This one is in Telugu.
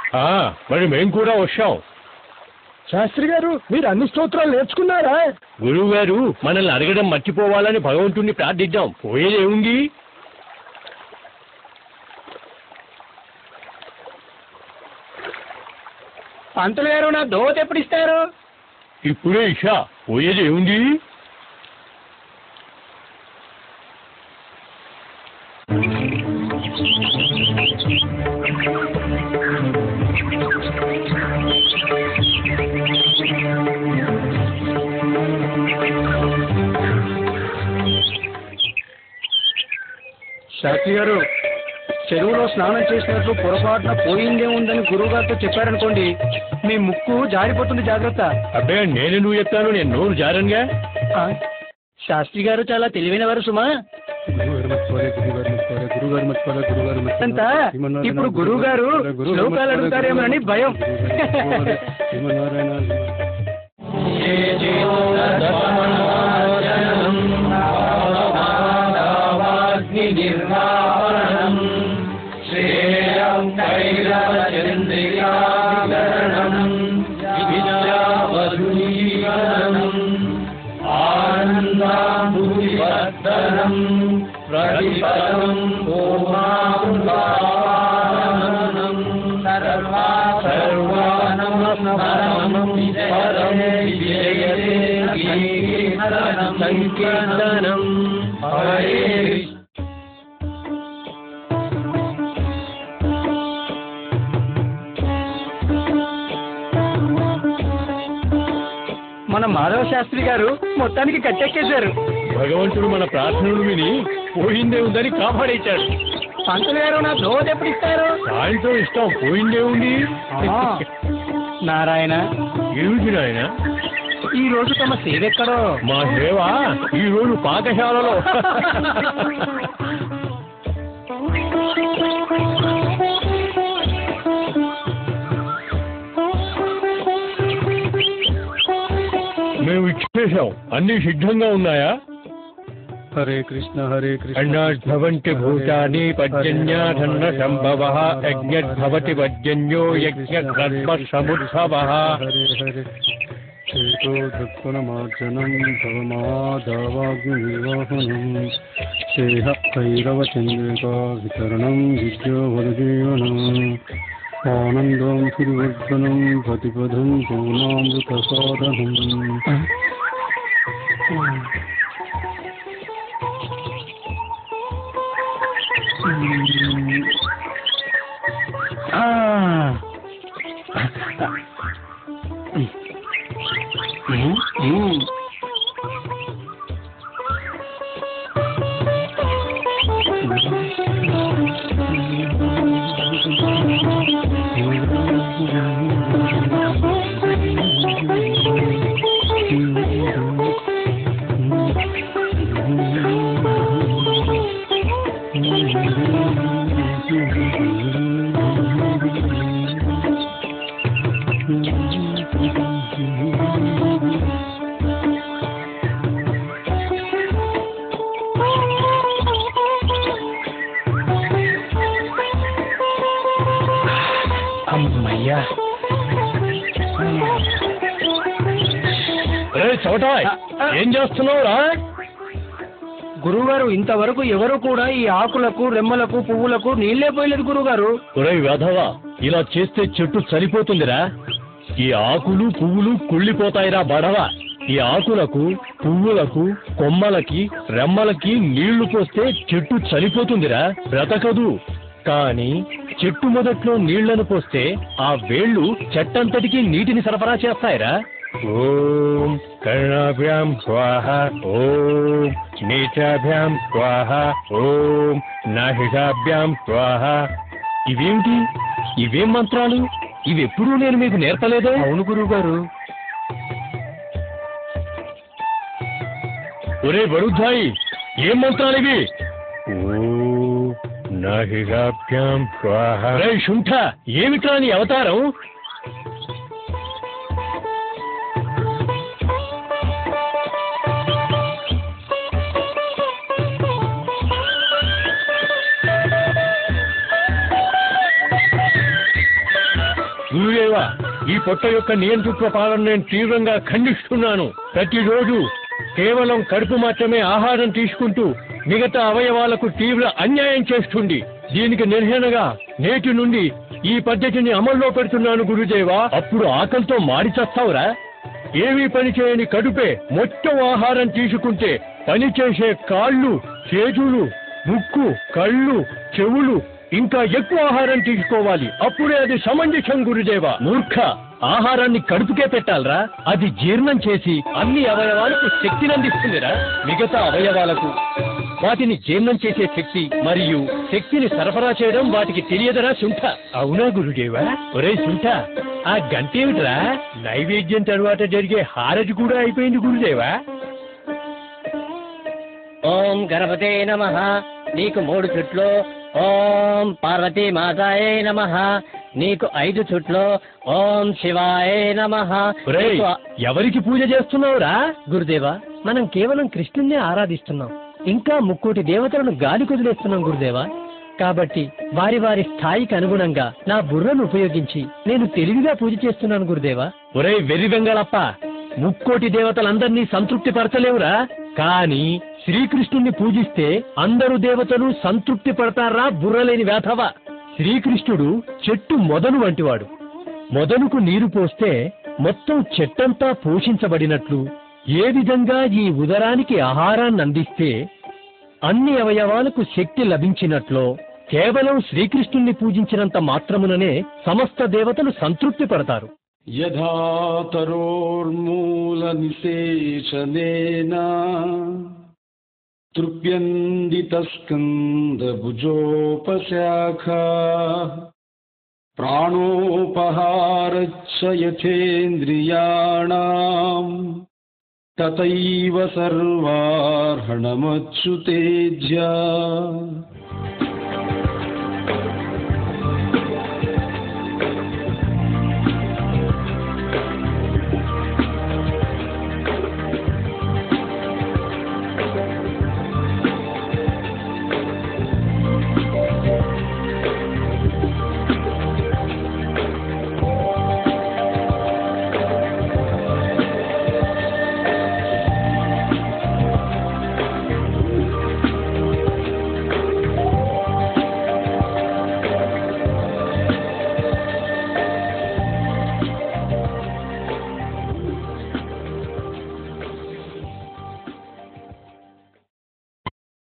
ఆ, మరి మేము కూడా వచ్చాం శాస్త్రి గారు మీరు అన్ని స్తోత్రాలు నేర్చుకున్నారా గురువు గారు మనల్ని అడగడం మర్చిపోవాలని భగవంతుణ్ణి ప్రార్థిద్దాం పోయేది ఏముంది పంతులు గారు నా దోత ఎప్పుడు ఇస్తారు ఇప్పుడే ఇషా పోయేది ఏముంది శాస్త్రి గారు చెరువులో స్నానం చేసినట్లు పొరపాటున పోయిందే ఉందని గురువు గారితో చెప్పారనుకోండి మీ ముక్కు జారిపోతుంది జాగ్రత్త అబ్బే నేను నువ్వు చెప్తాను నేను నోరు జారన్గా ఆ, శాస్త్రి గారు చాలా తెలివైనవారు సుమా అంతా ఇప్పుడు గురువు గారు శ్లోకాలు అడుగుతారేమోనని భయం సంకీర్తనం మన మాధవ శాస్త్రి గారు మొత్తానికి కట్టెక్కేశారు భగవంతుడు మన ప్రార్థనలు విని పోయిందే ఉందని కాపాడేశాడు పంతులు గారు నా దోత ఎప్పుడు ఇస్తారు సాయంత్రం ఇష్టం పోయిందే ఉంది ఆ, నారాయణ ఏమిటి నాయన ఈ రోజు తమ సేవ ఎక్కడో మా సేవ ఈ రోజు పాకశాలలో మేము ఇచ్చేసాం అన్ని సిద్ధంగా ఉన్నాయా హరే కృష్ణ హరే అన్నాద్భవంతి భూతాని పర్జన్యాధన్న సంభవ యజ్ఞద్భవతి పర్జన్యో యజ్ఞ కర్మ సముద్భవ హరే హరే చేతో దర్పణమార్జనం భవమాధవాగ్నివాహనం సేహ భైరవచంద్రికా వితరణం విద్యోవరజీవనం ఆనందం శ్రీవర్ధనం ప్రతిపదం పూర్ణామృత సాధనం అమ్మయ్యా రే చోటాయ్ ఏం చేస్తున్నావు రా గురువుగారు ఇంతవరకు ఎవరు కూడా ఈ ఆకులకు రెమ్మలకు పువ్వులకు నీళ్ళే పోయలేదు గురువుగారు ఒరే వెధవా ఇలా చేస్తే చెట్టు చనిపోతుందిరా ఈ ఆకులు పువ్వులు కుళ్ళిపోతాయిరా బడవ ఈ ఆకులకు పువ్వులకు కొమ్మలకి రెమ్మలకి నీళ్లు పోస్తే చెట్టు చనిపోతుందిరా బ్రతకదు కానీ చెట్టు మొదట్లో నీళ్లను పోస్తే ఆ వేళ్ళు చెట్టంతటికి నీటిని సరఫరా చేస్తాయిరా ఓం కర్ణాభ్యాం స్వాహ ఓం నీచాభ్యాం స్వాహ ఓం నాహిషాభ్యాం స్వాహ ఇవేమిటి ఇవేం మంత్రాలు ఇవి ఎప్పుడూ నేను మీకు నేర్పలేదే అవును గురువుగారు ఒరే బరుద్ధాయి ఏం మంత్రాలు ఇవి నాహిషాభ్యాం స్వాహ రే శుంఠ ఏమిట్రా నీ అవతారం ఈ పొట్ట యొక్క నియంతృత్వ పాలన నేను తీవ్రంగా ఖండిస్తున్నాను ప్రతిరోజు కేవలం కడుపు మాత్రమే ఆహారం తీసుకుంటూ మిగతా అవయవాలకు తీవ్ర అన్యాయం చేస్తుంది దీనికి నిర్హేణగా నేటి నుండి ఈ పద్ధతిని అమల్లో పెడుతున్నాను గురుదేవా అప్పుడు ఆకలితో మాడి చస్తావురా ఏమీ పని చేయని కడుపే మొత్తం ఆహారం తీసుకుంటే పని చేసే కాళ్ళు చేతులు ముక్కు కళ్ళు చెవులు ఇంకా ఎక్కువ ఆహారం తీసుకోవాలి అప్పుడే అది సమంజసం గురుదేవా మూర్ఖ ఆహారాన్ని కడుపుకే పెట్టాలరా అది జీర్ణం చేసి అన్ని అవయవాలకు శక్తిని అందిస్తుందిరా మిగతా అవయవాలకు వాటిని జీర్ణం చేసే శక్తి మరియు శక్తిని సరఫరా చేయడం వాటికి తెలియదరా సుంఠ అవునా గురుదేవా ఒరే సుంఠ ఆ గంటేమిట్రా నైవేద్యం తరువాత జరిగే హారతి కూడా అయిపోయింది గురుదేవా ఓం గణపతే నమ నీకు మూడు చుట్లు ఓం పార్వతీ మాతాయే నమ నీకు ఐదు చుట్లు ఓం శివాయే నమ ఒరేయ్ ఎవరికి పూజ చేస్తున్నావురా గురుదేవా మనం కేవలం కృష్ణుణ్ణి ఆరాధిస్తున్నాం ఇంకా ముక్కోటి దేవతలను గాలి కుదిలేస్తున్నాం గురుదేవా కాబట్టి వారి వారి స్థాయికి అనుగుణంగా నా బుర్రను ఉపయోగించి నేను తెలివిగా పూజ చేస్తున్నాను గురుదేవా ఒరే వెర్రి వెంగళప్ప ముక్కోటి దేవతలందరినీ సంతృప్తి పరచలేవురా కానీ శ్రీకృష్ణుణ్ణి పూజిస్తే అందరు దేవతలు సంతృప్తి పడతారా బుర్రలేని వేధవ శ్రీకృష్ణుడు చెట్టు మొదలు వంటివాడు మొదలుకు నీరు పోస్తే మొత్తం చెట్టంతా పోషించబడినట్లు ఏ విధంగా ఈ ఉదరానికి ఆహారాన్ని అందిస్తే అన్ని అవయవాలకు శక్తి లభించినట్లో కేవలం శ్రీకృష్ణుణ్ణి పూజించినంత మాత్రముననే సమస్త దేవతలు సంతృప్తి పడతారు यथा तरोर्मूलनिषेचनेन तृप्यन्दितस्कन्दभुजोपशाखा प्राणोपहारच्च यथेन्द्रियाणाम् तथैव सर्वार्हणमच्युतेज्य